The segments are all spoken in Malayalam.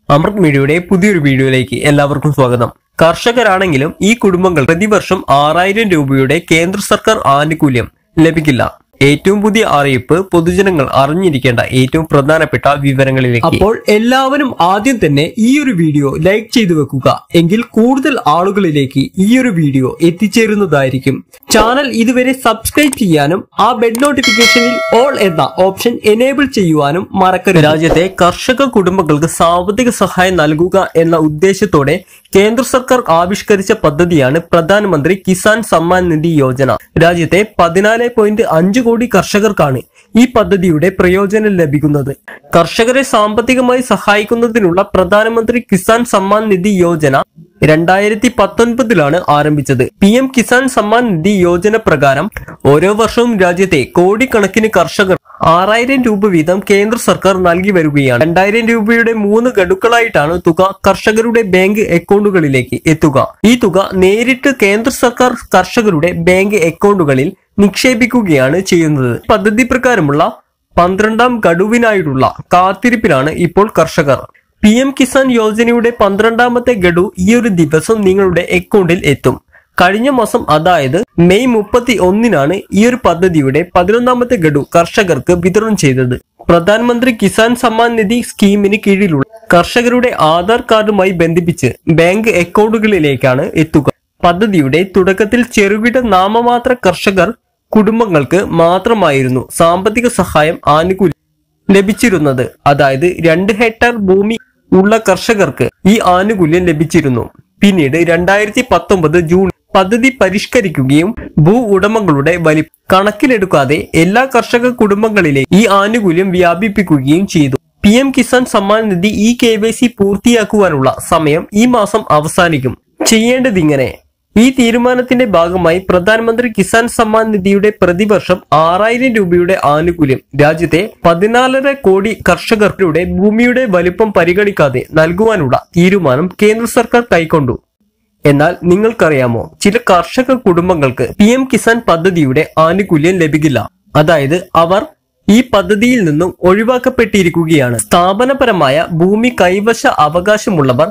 അമൃത് മീഡിയയുടെ പുതിയൊരു വീഡിയോയിലേക്ക് എല്ലാവർക്കും സ്വാഗതം കർഷകരാണെങ്കിലും ഈ കുടുംബങ്ങൾ പ്രതിവർഷം ആറായിരം രൂപയുടെ കേന്ദ്ര സർക്കാർ ആനുകൂല്യം ലഭിക്കില്ല ഏറ്റവും പുതിയ അറിയിപ്പ് പൊതുജനങ്ങൾ അറിഞ്ഞിരിക്കേണ്ട ഏറ്റവും പ്രധാനപ്പെട്ട വിവരങ്ങളിലേക്ക് അപ്പോൾ എല്ലാവരും ആദ്യം തന്നെ ഈ ഒരു വീഡിയോ ലൈക്ക് ചെയ്തു വെക്കുക എങ്കിൽ കൂടുതൽ ആളുകളിലേക്ക് ഈ ഒരു വീഡിയോ എത്തിച്ചേരുന്നതായിരിക്കും ചാനൽ ഇതുവരെ സബ്സ്ക്രൈബ് ചെയ്യാനും ആ ബെഡ് നോട്ടിഫിക്കേഷനിൽ ഓൾ എന്ന ഓപ്ഷൻ എനേബിൾ ചെയ്യുവാനും മറക്കരുത് രാജ്യത്തെ കർഷക കുടുംബങ്ങൾക്ക് സാമ്പത്തിക സഹായം നൽകുക എന്ന ഉദ്ദേശത്തോടെ കേന്ദ്ര സർക്കാർ ആവിഷ്കരിച്ച പദ്ധതിയാണ് പ്രധാനമന്ത്രി കിസാൻ സമ്മാൻ നിധി യോജന രാജ്യത്തെ പതിനാല് പോയിന്റ് അഞ്ച് കോടി കർഷകർക്കാണ് ഈ പദ്ധതിയുടെ പ്രയോജനം ലഭിക്കുന്നത് കർഷകരെ സാമ്പത്തികമായി സഹായിക്കുന്നതിനുള്ള പ്രധാനമന്ത്രി കിസാൻ സമ്മാൻ നിധി യോജന രണ്ടായിരത്തി പത്തൊൻപതിലാണ് ആരംഭിച്ചത് പി എം കിസാൻ സമ്മാൻ നിധി യോജന പ്രകാരം ഓരോ വർഷവും രാജ്യത്തെ കോടിക്കണക്കിന് കർഷകർ ആറായിരം രൂപ വീതം കേന്ദ്ര സർക്കാർ നൽകി വരികയാണ് രണ്ടായിരം രൂപയുടെ മൂന്ന് ഗഡുക്കളായിട്ടാണ് തുക കർഷകരുടെ ബാങ്ക് അക്കൗണ്ടുകളിലേക്ക് എത്തുക ഈ തുക നേരിട്ട് കേന്ദ്ര സർക്കാർ കർഷകരുടെ ബാങ്ക് അക്കൗണ്ടുകളിൽ നിക്ഷേപിക്കുകയാണ് ചെയ്യുന്നത് പദ്ധതി പ്രകാരമുള്ള പന്ത്രണ്ടാം ഗഡുവിനായിട്ടുള്ള കാത്തിരിപ്പിലാണ് ഇപ്പോൾ കർഷകർ പി എം കിസാൻ യോജനയുടെ പന്ത്രണ്ടാമത്തെ ഗഡു ഈ ഒരു ദിവസം നിങ്ങളുടെ അക്കൗണ്ടിൽ എത്തും കഴിഞ്ഞ മാസം അതായത് മെയ് മുപ്പത്തി ഒന്നിനാണ് ഈ ഒരു പദ്ധതിയുടെ പതിനൊന്നാമത്തെ ഗഡു കർഷകർക്ക് വിതരണം ചെയ്തത് പ്രധാനമന്ത്രി കിസാൻ സമ്മാൻ നിധി സ്കീമിന് കീഴിലുള്ള കർഷകരുടെ ആധാർ കാർഡുമായി ബന്ധിപ്പിച്ച് ബാങ്ക് അക്കൗണ്ടുകളിലേക്കാണ് എത്തുക പദ്ധതിയുടെ തുടക്കത്തിൽ ചെറുകിട നാമമാത്ര കർഷകർ കുടുംബങ്ങൾക്ക് മാത്രമായിരുന്നു സാമ്പത്തിക സഹായം ആനുകൂല്യം ലഭിച്ചിരുന്നത് അതായത് രണ്ട് ഹെക്ടർ ഭൂമി ഉള്ള കർഷകർക്ക് ഈ ആനുകൂല്യം ലഭിച്ചിരുന്നു പിന്നീട് രണ്ടായിരത്തി പത്തൊമ്പത് ജൂൺ പദ്ധതി പരിഷ്കരിക്കുകയും ഭൂ ഉടമകളുടെ വലി കണക്കിലെടുക്കാതെ എല്ലാ കർഷക കുടുംബങ്ങളിലെ ഈ ആനുകൂല്യം വ്യാപിപ്പിക്കുകയും ചെയ്തു P M Kisan Samman Nidhi e K Y C പൂർത്തിയാക്കുവാനുള്ള സമയം ഈ മാസം അവസാനിക്കും ചെയ്യേണ്ടതിങ്ങനെ ഈ തീരുമാനത്തിന്റെ ഭാഗമായി പ്രധാനമന്ത്രി കിസാൻ സമ്മാൻ നിധിയുടെ പ്രതിവർഷം ആറായിരം രൂപയുടെ ആനുകൂല്യം രാജ്യത്തെ പതിനാലര കോടി കർഷകരുടെ ഭൂമിയുടെ വലിപ്പം പരിഗണിക്കാതെ നൽകുവാനുള്ള തീരുമാനം കേന്ദ്ര സർക്കാർ കൈക്കൊണ്ടു എന്നാൽ നിങ്ങൾക്കറിയാമോ ചില കർഷക കുടുംബങ്ങൾക്ക് പി എം കിസാൻ പദ്ധതിയുടെ ആനുകൂല്യം ലഭിക്കില്ല അതായത് അവർ ഈ പദ്ധതിയിൽ നിന്നും ഒഴിവാക്കപ്പെട്ടിരിക്കുകയാണ് സ്ഥാപനപരമായ ഭൂമി കൈവശ അവകാശമുള്ളവർ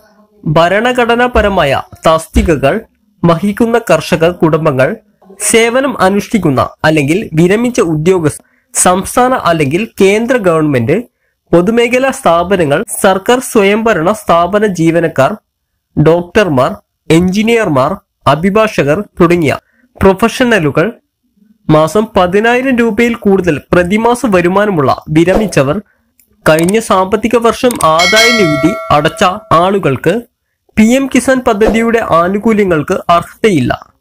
ഭരണഘടനാപരമായ തസ്തികകൾ വഹിക്കുന്ന കർഷക കുടുംബങ്ങൾ സേവനം അനുഷ്ഠിക്കുന്ന അല്ലെങ്കിൽ വിരമിച്ച ഉദ്യോഗസ്ഥർ സംസ്ഥാന അല്ലെങ്കിൽ കേന്ദ്ര ഗവൺമെന്റ് പൊതുമേഖലാ സ്ഥാപനങ്ങൾ സർക്കാർ സ്വയംഭരണ സ്ഥാപന ജീവനക്കാർ ഡോക്ടർമാർ എഞ്ചിനീയർമാർ അഭിഭാഷകർ തുടങ്ങിയ പ്രൊഫഷണലുകൾ മാസം പതിനായിരം രൂപയിൽ കൂടുതൽ പ്രതിമാസ വരുമാനമുള്ള വിരമിച്ചവർ കഴിഞ്ഞ സാമ്പത്തിക വർഷം ആദായ നികുതി അടച്ച ആളുകൾക്ക് പി എം കിസാൻ പദ്ധതിയുടെ ആനുകൂല്യങ്ങൾക്ക് അർഹതയില്ല